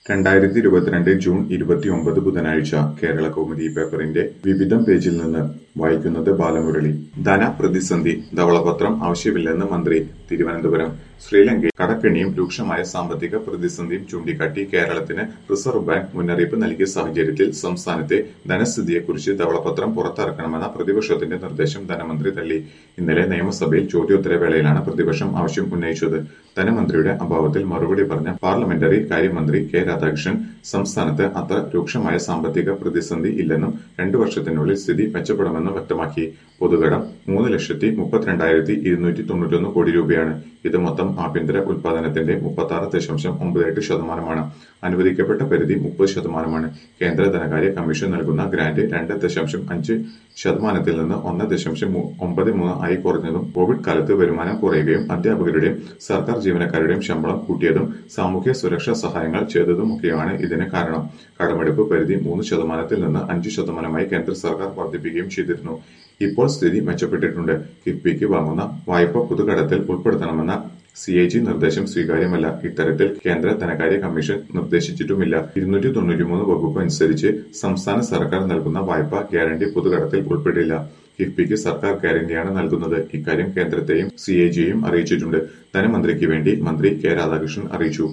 രണ്ടായിരത്തി ഇരുപത്തിരണ്ട് ജൂൺ ഇരുപത്തിയൊമ്പത് ബുധനാഴ്ച കേരള കൗമുദി പേപ്പറിന്റെ വിവിധം പേജിൽ നിന്ന് വായിക്കുന്നത് ബാലമുരളി ധനപ്രതിസന്ധി ധവളപത്രം ആവശ്യമില്ലെന്ന് മന്ത്രി തിരുവനന്തപുരം ശ്രീലങ്കയിൽ കടക്കെണിയും രൂക്ഷമായ സാമ്പത്തിക പ്രതിസന്ധിയും ചൂണ്ടിക്കാട്ടി കേരളത്തിന് റിസർവ് ബാങ്ക് മുന്നറിയിപ്പ് നൽകിയ സാഹചര്യത്തിൽ സംസ്ഥാനത്തെ ധനസ്ഥിതിയെക്കുറിച്ച് ധവളപത്രം പുറത്തിറക്കണമെന്ന പ്രതിപക്ഷത്തിന്റെ നിർദ്ദേശം ധനമന്ത്രി തള്ളി ഇന്നലെ നിയമസഭയിൽ ചോദ്യോത്തരവേളയിലാണ് പ്രതിപക്ഷം ആവശ്യം ഉന്നയിച്ചത് ധനമന്ത്രിയുടെ അഭാവത്തിൽ മറുപടി പറഞ്ഞ പാർലമെന്ററി കാര്യമന്ത്രി കെ രാധാകൃഷ്ണൻ സംസ്ഥാനത്ത് അത്ര രൂക്ഷമായ സാമ്പത്തിക പ്രതിസന്ധി ഇല്ലെന്നും രണ്ടു വർഷത്തിനുള്ളിൽ സ്ഥിതി മെച്ചപ്പെടുമെന്നും വ്യക്തമാക്കി പൊതുകടം മൂന്ന് ലക്ഷത്തി മുപ്പത്തിരണ്ടായിരത്തി ഇരുന്നൂറ്റി തൊണ്ണൂറ്റൊന്ന് കോടി രൂപയാണ് ഇത് മൊത്തം ആഭ്യന്തര ഉൽപാദനത്തിന്റെ മുപ്പത്തി ആറ് ദശാംശം ഒമ്പത് എട്ട് ശതമാനമാണ് അനുവദിക്കപ്പെട്ട പരിധി മുപ്പത് ശതമാനമാണ് കേന്ദ്ര ധനകാര്യ കമ്മീഷൻ നൽകുന്ന ഗ്രാന്റ് രണ്ട് ദശാംശം അഞ്ച് ശതമാനത്തിൽ നിന്ന് ഒന്ന് ദശാംശം മൂ- ഒമ്പത് മൂന്ന് ആയി കുറഞ്ഞതും കോവിഡ് കാലത്ത് വരുമാനം കുറയുകയും അധ്യാപകരുടെയും സർക്കാർ ജീവനക്കാരുടെയും ശമ്പളം കൂട്ടിയതും സാമൂഹ്യ സുരക്ഷാ സഹായങ്ങൾ ചെയ്തതുമൊക്കെയാണ് ഇതിന് കാരണം കടമെടുപ്പ് പരിധി മൂന്ന് ശതമാനത്തിൽ നിന്ന് അഞ്ച് ശതമാനമായി കേന്ദ്ര സർക്കാർ വർദ്ധിപ്പിക്കുകയും ചെയ്തിരുന്നു ഇപ്പോൾ സ്ഥിതി മെച്ചപ്പെട്ടിട്ടുണ്ട് കിഫ്ബിക്ക് വാങ്ങുന്ന വായ്പ പൊതുകടത്തിൽ ഉൾപ്പെടുത്തണമെന്ന സി എ ജി നിർദ്ദേശം സ്വീകാര്യമല്ല ഇത്തരത്തിൽ കേന്ദ്ര ധനകാര്യ കമ്മീഷൻ നിർദ്ദേശിച്ചിട്ടുമില്ല ഇരുന്നൂറ്റി തൊണ്ണൂറ്റിമൂന്ന് വകുപ്പ് അനുസരിച്ച് സംസ്ഥാന സർക്കാർ നൽകുന്ന വായ്പ ഗ്യാരണ്ടി പൊതുകടത്തിൽ ഉൾപ്പെടില്ല കിഫ്ബിക്ക് സർക്കാർ ഗ്യാരണ്ടിയാണ് നൽകുന്നത് ഇക്കാര്യം കേന്ദ്രത്തെയും സി എ ജിയെയും അറിയിച്ചിട്ടുണ്ട് ധനമന്ത്രിക്ക് വേണ്ടി മന്ത്രി കെ രാധാകൃഷ്ണൻ അറിയിച്ചു